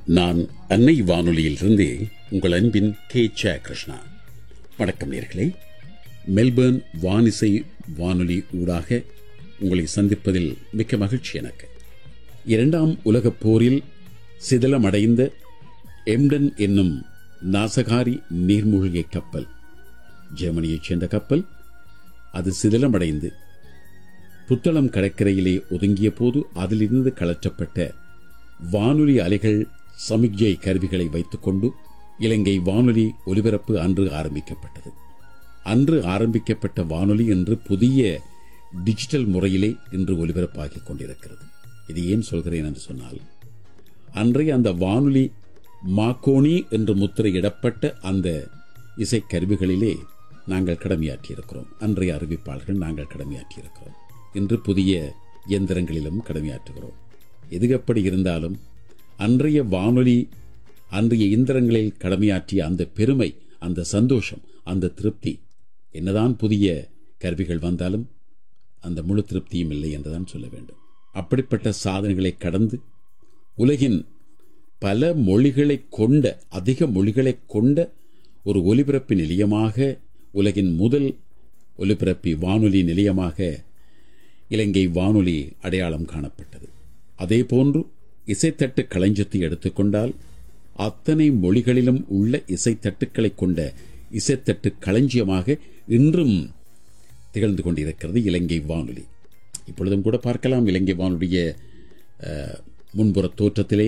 நான் அன்னை வானொலியிலிருந்து உங்கள் அன்பின் கே ச கிருஷ்ணா வணக்கம் நேர்களே மெல்பர்ன் வானிசை வானொலி ஊடாக உங்களை சந்திப்பதில் மிக்க மகிழ்ச்சி எனக்கு இரண்டாம் உலகப் போரில் சிதிலமடைந்த எம்டன் என்னும் நாசகாரி நீர்மூழ்கி கப்பல் ஜெர்மனியைச் சேர்ந்த கப்பல் அது சிதிலமடைந்து புத்தளம் கடற்கரையிலே ஒதுங்கிய போது அதிலிருந்து கலற்றப்பட்ட வானொலி அலைகள் சமிக்ஞை கருவிகளை வைத்துக்கொண்டு இலங்கை வானொலி ஒலிபரப்பு அன்று ஆரம்பிக்கப்பட்டது அன்று ஆரம்பிக்கப்பட்ட வானொலி என்று புதிய டிஜிட்டல் முறையிலே இன்று ஒலிபரப்பாகிக் கொண்டிருக்கிறது இது ஏன் சொல்கிறேன் என்று சொன்னால் அன்றைய அந்த வானொலி மாக்கோனி என்று முத்திரையிடப்பட்ட அந்த இசைக்கருவிகளிலே நாங்கள் கடமையாற்றியிருக்கிறோம் அன்றைய அறிவிப்பாளர்கள் நாங்கள் கடமையாற்றியிருக்கிறோம் இன்று புதிய இயந்திரங்களிலும் கடமையாற்றுகிறோம் எது எப்படி இருந்தாலும் அன்றைய வானொலி அன்றைய இயந்திரங்களில் கடமையாற்றிய அந்த பெருமை அந்த சந்தோஷம் அந்த திருப்தி என்னதான் புதிய கருவிகள் வந்தாலும் அந்த முழு திருப்தியும் இல்லை என்றுதான் சொல்ல வேண்டும் அப்படிப்பட்ட சாதனைகளை கடந்து உலகின் பல மொழிகளை கொண்ட அதிக மொழிகளை கொண்ட ஒரு ஒலிபரப்பு நிலையமாக உலகின் முதல் ஒலிபரப்பி வானொலி நிலையமாக இலங்கை வானொலி அடையாளம் காணப்பட்டது அதே போன்று இசைத்தட்டு களஞ்சத்தை எடுத்துக்கொண்டால் அத்தனை மொழிகளிலும் உள்ள இசைத்தட்டுக்களை கொண்ட இசைத்தட்டு களஞ்சியமாக இன்றும் திகழ்ந்து கொண்டிருக்கிறது இலங்கை வானொலி இப்பொழுதும் கூட பார்க்கலாம் இலங்கை வானொலிய அஹ், முன்புற தோற்றத்திலே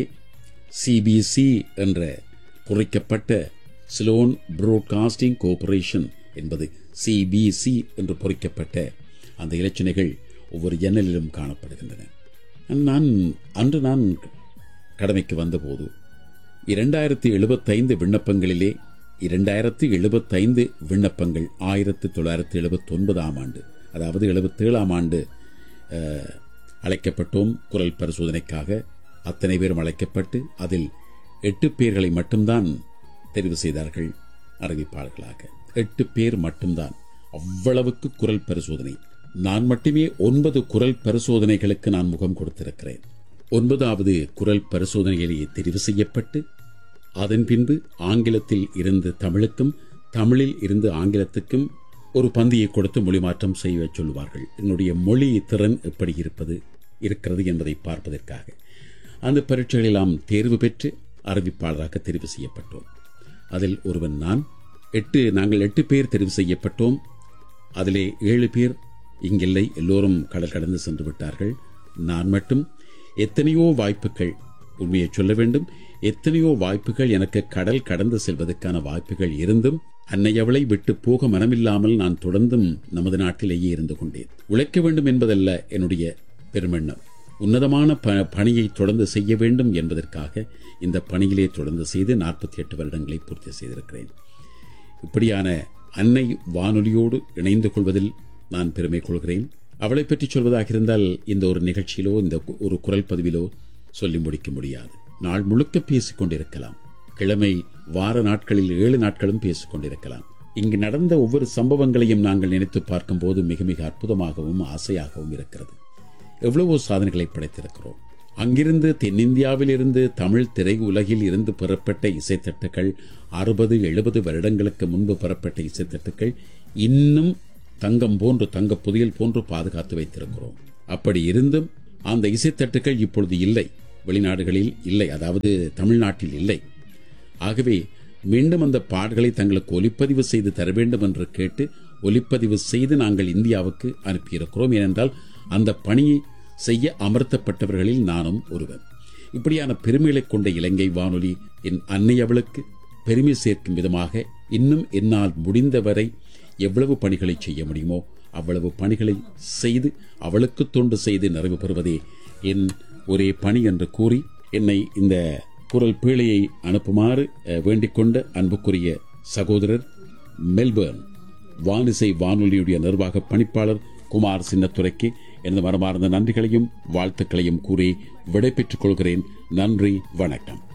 சிபிசி என்ற குறைக்கப்பட்ட சிலோன் புரோட்காஸ்டிங் கோஆபரேஷன் என்பது சிபிசி என்று பொறிக்கப்பட்ட அந்த இலச்சினைகள் ஒவ்வொரு ஜன்னலிலும் காணப்படுகின்றன நான் அன்று நான் கடமைக்கு வந்தபோது இரண்டாயிரத்தி எழுபத்தைந்து விண்ணப்பங்களிலே இரண்டாயிரத்தி எழுபத்தைந்து விண்ணப்பங்கள் ஆயிரத்தி தொள்ளாயிரத்தி எழுபத்தி ஒன்பதாம் ஆண்டு அதாவது எழுபத்தேழாம் ஆண்டு அஹ், அழைக்கப்பட்டோம் குரல் பரிசோதனைக்காக அத்தனை பேரும் அழைக்கப்பட்டு அதில் எட்டு பேர்களை மட்டும்தான் தெரிவு செய்தார்கள் அறிவிப்பாளர்களாக எட்டு பேர் மட்டும்தான் அவ்வளவுக்கு குரல் பரிசோதனை நான் மட்டுமே ஒன்பது குரல் பரிசோதனைகளுக்கு நான் முகம் கொடுத்திருக்கிறேன் ஒன்பதாவது குரல் பரிசோதனையிலேயே தெரிவு செய்யப்பட்டு அதன் பின்பு ஆங்கிலத்தில் இருந்து தமிழுக்கும் தமிழில் இருந்து ஆங்கிலத்துக்கும் ஒரு பந்தியை கொடுத்து மொழிமாற்றம் செய்ய சொல்லுவார்கள் என்னுடைய மொழி திறன் எப்படி இருப்பது இருக்கிறது என்பதை பார்ப்பதற்காக அந்த பரீட்சைகளெல்லாம் தேர்வு பெற்று அறிவிப்பாளராக தெரிவு செய்யப்பட்டோம் அதில் ஒருவன் நான் எட்டு நாங்கள் எட்டு பேர் தெரிவு செய்யப்பட்டோம் அதிலே ஏழு பேர் இங்கில்லை எல்லோரும் கடல் கடந்து சென்று விட்டார்கள் நான் மட்டும் எத்தனையோ வாய்ப்புகள் உண்மையை சொல்ல வேண்டும் எத்தனையோ வாய்ப்புகள் எனக்கு கடல் கடந்து செல்வதற்கான வாய்ப்புகள் இருந்தும் அன்னையவளை விட்டு போக மனமில்லாமல் நான் தொடர்ந்தும் நமது நாட்டிலேயே இருந்து கொண்டேன் உழைக்க வேண்டும் என்பதல்ல என்னுடைய பெருமெண்ணம் உன்னதமான ப- பணியை தொடர்ந்து செய்ய வேண்டும் என்பதற்காக இந்த பணியிலே தொடர்ந்து செய்து நாற்பத்தி எட்டு வருடங்களை பூர்த்தி செய்திருக்கிறேன் இப்படியான அன்னை வானொலியோடு இணைந்து கொள்வதில் நான் பெருமை கொள்கிறேன் அவளை பற்றி சொல்வதாக இருந்தால் இந்த ஒரு நிகழ்ச்சியிலோ இந்த கு- ஒரு குரல் பதிவிலோ சொல்லி முடிக்க முடியாது நாள் முழுக்க பேசிக் கொண்டிருக்கலாம் கிழமை வார நாட்களில் ஏழு நாட்களும் பேசிக் கொண்டிருக்கலாம் இங்கு நடந்த ஒவ்வொரு சம்பவங்களையும் நாங்கள் நினைத்து பார்க்கும்போது மிக மிக அற்புதமாகவும் ஆசையாகவும் இருக்கிறது எவ்வளவோ சாதனைகளை படைத்திருக்கிறோம் அங்கிருந்து தென்னிந்தியாவில் இருந்து தமிழ் திரை உலகில் இருந்து பெறப்பட்ட இசைத்தட்டுக்கள் அறுபது எழுபது வருடங்களுக்கு முன்பு பெறப்பட்ட இசைத்தட்டுக்கள் இன்னும் தங்கம் போன்று தங்க புதையல் போன்று பாதுகாத்து வைத்திருக்கிறோம் அப்படி இருந்தும் அந்த இசைத்தட்டுக்கள் இப்பொழுது இல்லை வெளிநாடுகளில் இல்லை அதாவது தமிழ்நாட்டில் இல்லை ஆகவே மீண்டும் அந்த பாடல்களை தங்களுக்கு ஒலிப்பதிவு செய்து தர வேண்டும் என்று கேட்டு ஒலிப்பதிவு செய்து நாங்கள் இந்தியாவுக்கு அனுப்பியிருக்கிறோம் ஏனென்றால் அந்த பணியை செய்ய அமர்த்தப்பட்டவர்களில் நானும் ஒருவன் இப்படியான பெருமைகளை கொண்ட இலங்கை வானொலி என் அன்னை அவளுக்கு பெருமை சேர்க்கும் விதமாக இன்னும் என்னால் முடிந்தவரை எவ்வளவு பணிகளை செய்ய முடியுமோ அவ்வளவு பணிகளை செய்து அவளுக்கு தொண்டு செய்து நிறைவு பெறுவதே என் ஒரே பணி என்று கூறி என்னை இந்த குரல் பீழையை அனுப்புமாறு அஹ், வேண்டிக் கொண்ட அன்புக்குரிய சகோதரர் மெல்பர்ன் வானிசை வானொலியுடைய நிர்வாக பணிப்பாளர் குமார் சின்னத்துரைக்கு எனது மனமார்ந்த நன்றிகளையும் வாழ்த்துக்களையும் கூறி விடைபெற்றுக் கொள்கிறேன் நன்றி வணக்கம்